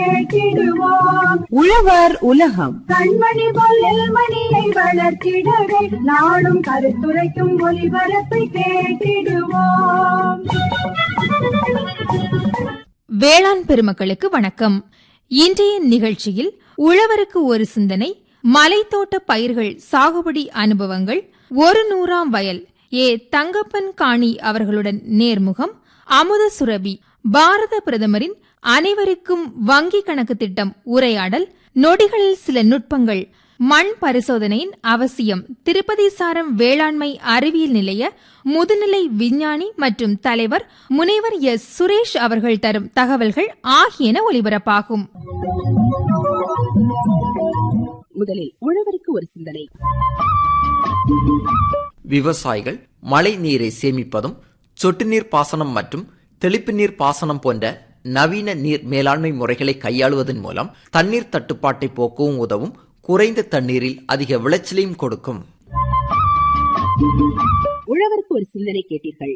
கேட்டிடுவோம் உழவர் உலகம் கண்மணி போல் மணியை வளர்த்திடவே நாடும் கருத்துரைக்கும் ஒளிபரப்பை கேட்டிடுவோம் வேளாண் பெருமக்களுக்கு வணக்கம் இன்றைய நிகழ்ச்சியில் உழவருக்கு ஒரு சிந்தனை மலைத்தோட்ட பயிர்கள் சாகுபடி அனுபவங்கள் ஒரு நூறாம் வயல் ஏ தங்கப்பன் காணி அவர்களுடன் நேர்முகம் அமுத சுரபி பாரத பிரதமரின் அனைவருக்கும் வங்கி கணக்கு திட்டம் உரையாடல் நொடிகளில் சில நுட்பங்கள் மண் பரிசோதனையின் அவசியம் திருப்பதி சாரம் வேளாண்மை அறிவியல் நிலைய முதுநிலை விஞ்ஞானி மற்றும் தலைவர் முனைவர் எஸ் சுரேஷ் அவர்கள் தரும் தகவல்கள் ஆகியன ஒலிபரப்பாகும் முதலில் உழவருக்கு ஒரு சிந்தனை விவசாயிகள் மழை நீரை சேமிப்பதும் சொட்டு நீர் பாசனம் மற்றும் தெளிப்பு நீர் பாசனம் போன்ற நவீன நீர் மேலாண்மை முறைகளை கையாளுவதன் மூலம் தண்ணீர் தட்டுப்பாட்டை போக்கவும் உதவும் குறைந்த தண்ணீரில் அதிக விளைச்சலையும் கொடுக்கும் உழவருக்கு ஒரு சிந்தனை கேட்டீர்கள்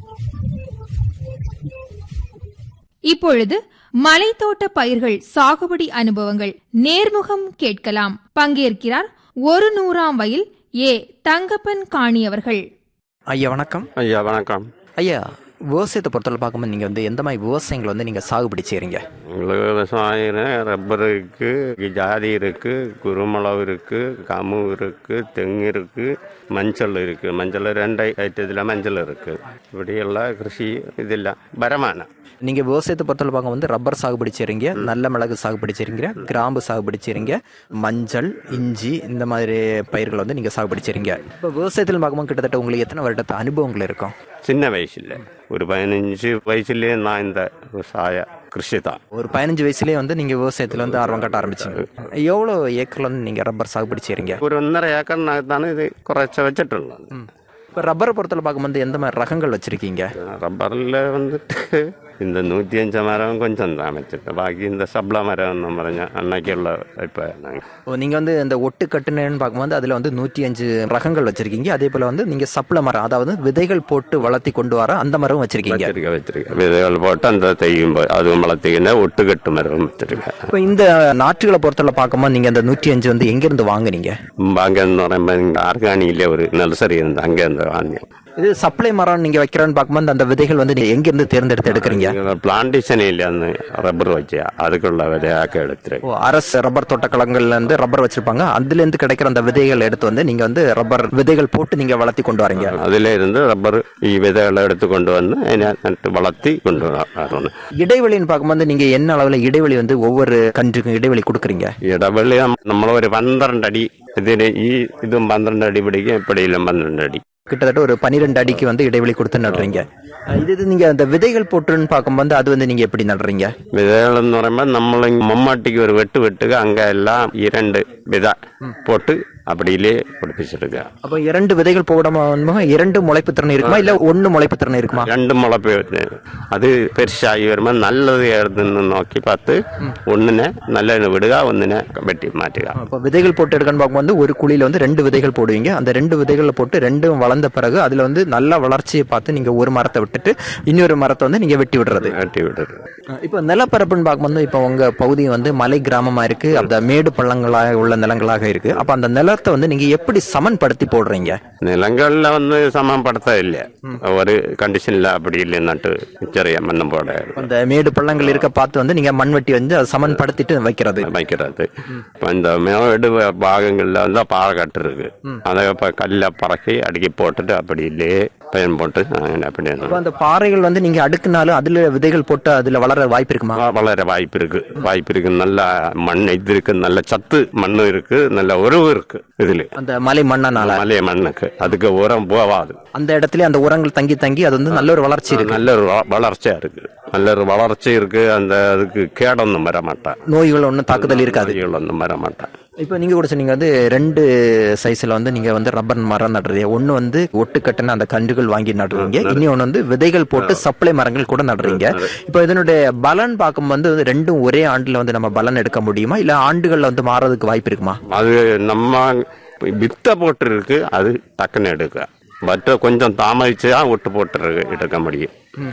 இப்பொழுது மலைத்தோட்ட பயிர்கள் சாகுபடி அனுபவங்கள் நேர்முகம் கேட்கலாம் பங்கேற்கிறார் ஒரு நூறாம் வயல் ஏ தங்கப்பன் காணி அவர்கள் ஐயா வணக்கம் ஐயா வணக்கம் ஐயா விவசாயத்தை பொறுத்தவரை பார்க்கும்போது நீங்கள் வந்து எந்த மாதிரி விவசாயங்களை வந்து நீங்கள் சாகுபடி செய்கிறீங்க எங்களுக்கு விவசாயம் ரப்பர் இருக்கு ஜாதி இருக்கு குருமிளகு இருக்கு கமு இருக்கு தெங்கு இருக்கு மஞ்சள் இருக்கு மஞ்சள் ரெண்டு ஐட்டத்தில் மஞ்சள் இருக்கு இப்படியெல்லாம் கிருஷி இதில்ல வருமானம் நீங்கள் விவசாயத்தை பொறுத்தவரை பார்க்க வந்து ரப்பர் சாகுபடி செய்கிறீங்க நல்ல மிளகு சாகுபடி செய்கிறீங்க கிராம்பு சாகுபடி செய்கிறீங்க மஞ்சள் இஞ்சி இந்த மாதிரி பயிர்களை வந்து நீங்கள் சாகுபடி செய்கிறீங்க இப்போ விவசாயத்தில் பார்க்கும்போது கிட்டத்தட்ட உங்களுக்கு எத்தனை வருடத்து அனுபவங்கள் இருக்கும் சின்ன வயசுல ஒரு பதினஞ்சு வயசுலேயே நான் இந்த விவசாய கிருஷி தான் ஒரு பதினஞ்சு வயசுலேயே வந்து நீங்கள் விவசாயத்தில் வந்து ஆர்வம் காட்ட ஆரம்பிச்சிங்க எவ்வளோ ஏக்கரில் வந்து நீங்கள் ரப்பர் சாகுபடி செய்கிறீங்க ஒரு ஒன்றரை ஏக்கர் நான் தானே இது குறைச்ச வச்சிட்டுள்ளோம் இப்போ ரப்பரை பொறுத்தவரை பார்க்கும்போது எந்த மாதிரி ரகங்கள் வச்சுருக்கீங்க റബ്ബറിൽ വന്നിട്ട് இந்த நூற்றி அஞ்சு மரம் கொஞ்சம் தான் வச்சுட்டு பாக்கி இந்த சப்ள மரம் പറഞ്ഞ அன்னைக்குள்ள இப்போ நாங்கள் ஓ நீங்கள் வந்து இந்த ஒட்டு கட்டுனேன்னு பார்க்கும்போது அதில் வந்து நூற்றி அஞ்சு ரகங்கள் வச்சிருக்கீங்க அதே போல் வந்து நீங்கள் சப்ள மரம் அதாவது விதைகள் போட்டு வளர்த்தி கொண்டு வர அந்த மரம் வச்சிருக்கீங்க வச்சிருக்க வச்சிருக்க விதைகள் போட்டு அந்த தெய்யும் போய் அதுவும் வளர்த்திக்கின ஒட்டுக்கட்டு மரம் வச்சிருக்கேன் இப்போ இந்த நாற்றுகளை பொறுத்தவரை பார்க்கும்போது நீங்கள் அந்த நூற்றி அஞ்சு வந்து எங்கேருந்து வாங்குனீங்க அங்கேருந்து പറയുമ്പോൾ இங்கே ஆர்கானியில் ஒரு நர்சரி இருந்து அங்கேருந்து வாங்கி இது சப்ளை மரம் நீங்கள் வைக்கிறோன்னு பார்க்கும்போது அந்த விதைகள் வந்து நீங்கள் எங்கேருந்து தேர்ந்தெடுத்து எடுக்கிறீங்க பிளான்டேஷன் இல்லைன்னு ரப்பர் வச்சு அதுக்குள்ள விதையாக்க எடுத்துரு ஓ அரசு ரப்பர் தோட்டக்கலங்கள்ல இருந்து ரப்பர் வச்சிருப்பாங்க அதுலேருந்து கிடைக்கிற அந்த விதைகள் எடுத்து வந்து நீங்கள் வந்து ரப்பர் விதைகள் போட்டு நீங்கள் வளர்த்தி கொண்டு வரீங்க அதில் இருந்து ரப்பர் ഈ விதைகளை எடுத்து கொண்டு வந்து അതിനെ நட்டு வளர்த்தி கொண்டு வரணும் இடைவெளின்னு பார்க்கும்போது நீங்கள் என்ன அளவில் இடைவெளி வந்து ஒவ்வொரு கன்றுக்கும் இடைவெளி കൊടുக்குறீங்க ഇടവെളി നമ്മൾ ഒരു പന്ത്രണ്ട് അടി ഇതിന് ഈ ഇതും പന്ത്രണ്ട് അടി പിടിക്കും എപ്പോഴേലും പന്ത്രണ്ട് അടി கிட்டத்தட்ட ஒரு பன்னிரெண்டு அடிக்கு வந்து இடைவெளி கொடுத்து நடுறீங்க இது இது நீங்க அந்த விதைகள் போட்டுன்னு பார்க்கும்போது அது வந்து நீங்க எப்படி நடுறீங்க വിതകൾ എന്ന് പറയുമ്പോൾ നമ്മൾ മമ്മാട്ടിക്ക് ഒരു വെട്ട് വെട്ടുക അങ്ങ എല്ലാം ഈ രണ്ട് വിത പൊട്ട് அப்படியிலே பிடிப்பிச்சிருக்க அப்போ இரண்டு விதைகள் போடாம இரண்டு முளைப்பு திறன் இருக்குமா இல்ல ஒன்னு முளைப்பு திறன் இருக்குமா രണ്ട് മുളപ്പ് അത് പെരുശായി വരുമ്പോൾ നല്ലത് ഏതെന്ന് നോക്കി பார்த்து ഒന്നിനെ നല്ലതിനെ വിടുക ഒന്നിനെ വെട്ടി മാറ്റുക அப்போ விதைகள் போட்டு எடுக்கன்னு பார்க்கும்போது ஒரு குழியில வந்து ரெண்டு விதைகள் போடுவீங்க அந்த ரெண்டு விதைகளை போட்டு ரெண்டும் வளர்ந்த பிறகு அதுல வந்து நல்ல வளர்ச்சியை பார்த்து நீங்க ஒரு மரத்தை விட்டுட்டு இன்னொரு மரத்தை வந்து நீங்க வெட்டி விடுறது വെട്ടി വിടുക இப்போ நிலப்பரப்புன்னு பார்க்கும்போது இப்போ உங்க பகுதி வந்து மலை கிராமமா இருக்கு அந்த மேடு பள்ளங்களாக உள்ள நிலங்களாக இருக்கு அப்ப அந்த நிலத்தை வந்து நீங்க எப்படி சமன்படுத்தி போடுறீங்க നിലങ്ങളിലെ ഒന്ന് സമപ്പെടുത്തതില്ല ഒരു കണ്ടീഷനില്ല அப்படி இல்லை நட்டு ചെറിയ മണ്ണും പോടെ அந்த மேடு பள்ளங்கள் இருக்க பார்த்து வந்து நீங்க மண்வெட்டி வந்து அதை சமன்படுத்திட்டு வைக்கிறது வைக்கிறது இப்போ இந்த மேடு பாகங்களில் வந்து பாறைக்கட்டு இருக்கு அதை இப்போ கல்லை பறக்கி அடுக்கி போட்டுட்டு அப்படி இல்லையே பயன் போட்டு അങ്ങനെ அப்படி அப்ப அந்த பாறைகள் வந்து நீங்க அடுக்குனாலும் அதுல விதைகள் போட்டு அதுல வளர வாய்ப்பு இருக்குமா வ- വളരെ வாய்ப்பு இருக்கு வாய்ப்பு இருக்கு நல்ல மண் இது இருக்கு நல்ல சத்து மண்ணும் இருக்கு நல்ல உறவு இருக்கு இதுல அந்த மலை மண்ணனால மலைய மண்ணுக்கு அதுக்கு உரம் போவாது அந்த இடத்துல அந்த உரங்கள் தங்கி தங்கி அது வந்து நல்ல ஒரு வளர்ச்சி இருக்கு நல்ல ஒரு வ- வளர்ச்சியா இருக்கு நல்ல ஒரு வளர்ச்சி இருக்கு அந்த அதுக்கு கேடொന്നും வர மாட்டேன் நோய்கள் ஒன்றும் தாக்குதல் இருக்காது ஒன்றும் வர மாட்டேன் இப்போ நீங்க கூட சொன்னீங்க வந்து ரெண்டு சைஸ்ல வந்து நீங்க வந்து ரப்பர் மரம் நடுறீங்க ஒன்னு வந்து ஒட்டுக்கட்டுன அந்த கன்றுகள் வாங்கி நடுறீங்க இன்னொன்னு வந்து விதைகள் போட்டு சப்ளை மரங்கள் கூட நடுறீங்க இப்போ இதனுடைய பலன் பார்க்கும்போது வந்து ரெண்டும் ஒரே ஆண்டுல வந்து நம்ம பலன் எடுக்க முடியுமா இல்ல ஆண்டுகள்ல வந்து மாறதுக்கு வாய்ப்பு இருக்குமா அது நம்ம வித்த போட்டு இருக்கு அது டக்குன்னு எடுக்க மற்ற கொஞ்சம் தாமதிச்சு தான் விட்டு போட்டு எடுக்க முடியும்